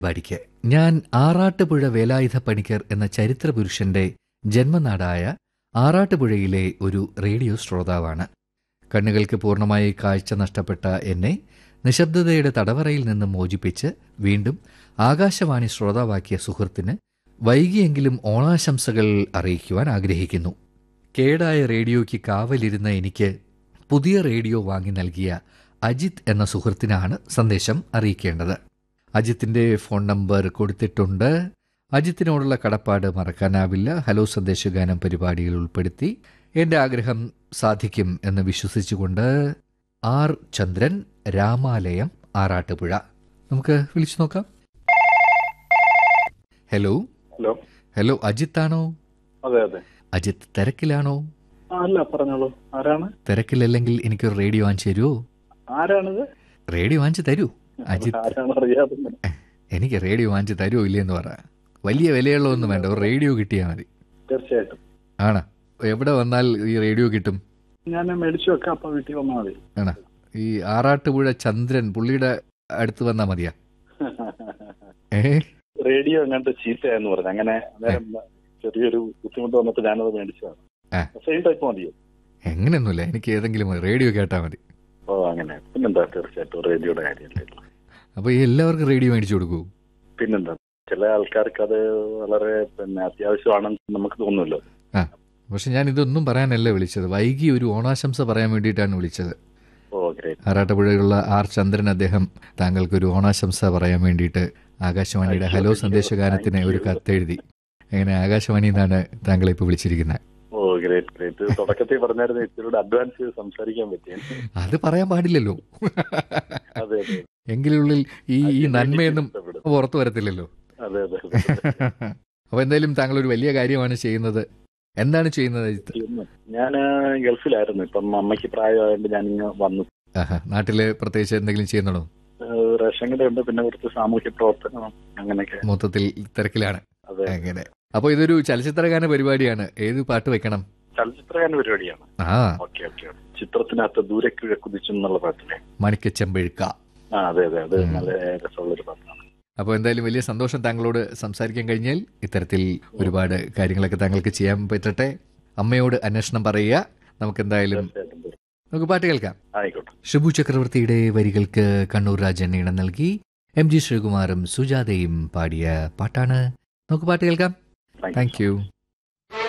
പരിപാടിക്ക് ഞാൻ ആറാട്ടുപുഴ വേലായുധ പണിക്കർ എന്ന ചരിത്ര പുരുഷന്റെ ജന്മനാടായ ആറാട്ടുപുഴയിലെ ഒരു റേഡിയോ ശ്രോതാവാണ് കണ്ണുകൾക്ക് പൂർണ്ണമായി കാഴ്ച നഷ്ടപ്പെട്ട എന്നെ നിശബ്ദതയുടെ തടവറയിൽ നിന്ന് മോചിപ്പിച്ച് വീണ്ടും ആകാശവാണി ശ്രോതാവാക്കിയ സുഹൃത്തിന് വൈകിയെങ്കിലും ഓണാശംസകൾ അറിയിക്കുവാൻ ആഗ്രഹിക്കുന്നു കേടായ റേഡിയോയ്ക്ക് കാവലിരുന്ന എനിക്ക് പുതിയ റേഡിയോ വാങ്ങി നൽകിയ അജിത് എന്ന സുഹൃത്തിനാണ് സന്ദേശം അറിയിക്കേണ്ടത് അജിത്തിന്റെ ഫോൺ നമ്പർ കൊടുത്തിട്ടുണ്ട് അജിത്തിനോടുള്ള കടപ്പാട് മറക്കാനാവില്ല ഹലോ സന്ദേശഗാനം പരിപാടിയിൽ ഉൾപ്പെടുത്തി എന്റെ ആഗ്രഹം സാധിക്കും എന്ന് വിശ്വസിച്ചുകൊണ്ട് ആർ ചന്ദ്രൻ രാമാലയം ആറാട്ടുപുഴ നമുക്ക് വിളിച്ചു നോക്കാം ഹലോ ഹലോ ഹലോ അജിത്താണോ അതെ അതെ അജിത്ത് തിരക്കിലാണോ ആ, അല്ല പറഞ്ഞോളൂ ആരാണ് തിരക്കിലല്ലെങ്കിൽ എനിക്കൊരു റേഡിയോ വാങ്ങിച്ചു തരുമോ ആരാണിത് റേഡിയോ വാങ്ങിച്ചു തരൂ അജിത്ത് ആരാണ് അറിയാതെ എനിക്ക് റേഡിയോ വാങ്ങിച്ചു തരുമോ ഇല്ലയെന്ന് പറ വലിയ വിലയുള്ളതൊന്നും വേണ്ട ഒരു റേഡിയോ കിട്ടിയാൽ മതി തീർച്ചയായിട്ടും ആണ് എവിടെ വന്നാൽ ഈ റേഡിയോ കിട്ടും ഞാൻ മേടിച്ചു വെക്കാം അപ്പൊ വീട്ടിൽ വന്നാൽ മതി ആണ് ഈ ആറാട്ടുപുഴ ചന്ദ്രൻ പുള്ളിയുടെ അടുത്ത് വന്നാൽ മതിയാ ഏ റേഡിയോ എങ്ങനത്തെ ചീത്തയാന്ന് പറഞ്ഞു അങ്ങനെ അന്നേരം ചെറിയൊരു ബുദ്ധിമുട്ട് വന്നപ്പോ ഞാനത് മേടിച്ചതാണ് ആ. സെയിം ടൈപ്പ് മതിയോ എങ്ങനെയൊന്നുമില്ല എനിക്ക് ഏതെങ്കിലും മതി. റേഡിയോ കേട്ടാൽ മതി ഓ അങ്ങനെ പിന്നെന്താ തീർച്ചയായിട്ടും റേഡിയോയുടെ കാര്യമല്ലേ അപ്പോൾ ഈ എല്ലാവർക്കും റേഡിയോ മേടിച്ചു കൊടുക്കൂ പിന്നെന്താ ചില ആൾക്കാർക്ക് അത് വളരെ പിന്നെ അത്യാവശ്യമാണെന്ന് നമുക്ക് തോന്നുമല്ലോ ആ പക്ഷെ ഞാൻ ഇതൊന്നും പറയാനല്ല വിളിച്ചത് വൈകി ഒരു ഓണാശംസ പറയാൻ വേണ്ടിയിട്ടാണ് വിളിച്ചത് ഓ ഗ്രേറ്റ് ആറാട്ടുപുഴയുള്ള ആർ ചന്ദ്രൻ അദ്ദേഹം താങ്കൾക്ക് ഒരു ഓണാശംസ പറയാൻ വേണ്ടിയിട്ട് ആകാശവാണിയുടെ ഹലോ സന്ദേശഗാനത്തിന് ഒരു കത്തെഴുതി അങ്ങനെ ആകാശവാണി എന്നാണ് താങ്കളെ ഇപ്പോൾ വിളിച്ചിരിക്കുന്നത് ഓ ഗ്രേറ്റ് ഗ്രേറ്റ് തുടക്കത്തിൽ പറഞ്ഞായിരുന്നു ഇച്ചിരി അഡ്വാൻസ് ചെയ്ത് സംസാരിക്കാൻ പറ്റിയ അത് പറയാൻ പാടില്ലല്ലോ അതെ അതെ എങ്കിലുള്ളിൽ ഈ ഈ നന്മയൊന്നും ഇഷ്ടപ്പെടും. പുറത്തു വരത്തില്ലല്ലോ അതെ അതെ അതെ അപ്പൊ എന്തായാലും താങ്കൾ ഒരു വലിയ കാര്യമാണ് ചെയ്യുന്നത് എന്താണ് ചെയ്യുന്നത് അജിത്ത് ഞാൻ ഗൾഫിലായിരുന്നു ഇപ്പം അമ്മയ്ക്ക് പ്രായമായതുകൊണ്ട് ഞാൻ ഇങ്ങ് വന്നു ആഹാ നാട്ടില് പ്രത്യേകിച്ച് എന്തെങ്കിലും ചെയ്യുന്നുണ്ടോ ഏഹ് റേഷൻ കടയുണ്ട് പിന്നെ കുറച്ച് സാമൂഹ്യ പ്രവർത്തനം അങ്ങനെയൊക്കെ മൊത്തത്തിൽ തിരക്കിലാണ് അതെ അങ്ങനെ അപ്പൊ ഇതൊരു ചലച്ചിത്രഗാന പരിപാടിയാണ് ഏത് പാട്ട് വെക്കണം ചലച്ചിത്രഗാന പരിപാടിയാണ് ആ ഓക്കെ ഓക്കെ ചിത്രത്തിനകത്ത് ദൂരക്കിഴ കുതിച്ചു എന്നുള്ള പാട്ടില്ലേ മണിക്കച്ചെമ്പഴുക്ക ആ അതെ അതെ അത് ഉം. നല്ല രസമുള്ളൊരു പാട്ടാണ് അപ്പോൾ എന്തായാലും വലിയ സന്തോഷം താങ്കളോട് സംസാരിക്കാൻ കഴിഞ്ഞാൽ ഇത്തരത്തിൽ ഒരുപാട് കാര്യങ്ങളൊക്കെ താങ്കൾക്ക് ചെയ്യാൻ പറ്റട്ടെ അമ്മയോട് അന്വേഷണം പറയുക നമുക്ക് എന്തായാലും തീർച്ചയായിട്ടും നമുക്ക് പാട്ട് കേൾക്കാം ആയിക്കോട്ടെ ഷിബു ചക്രവർത്തിയുടെ വരികൾക്ക് കണ്ണൂർ രാജൻ ഈണം നൽകി എം ജി ശ്രീകുമാറും സുജാതയും പാടിയ പാട്ടാണ് നമുക്ക് പാട്ട് കേൾക്കാം താങ്ക് യു താങ്ക് യു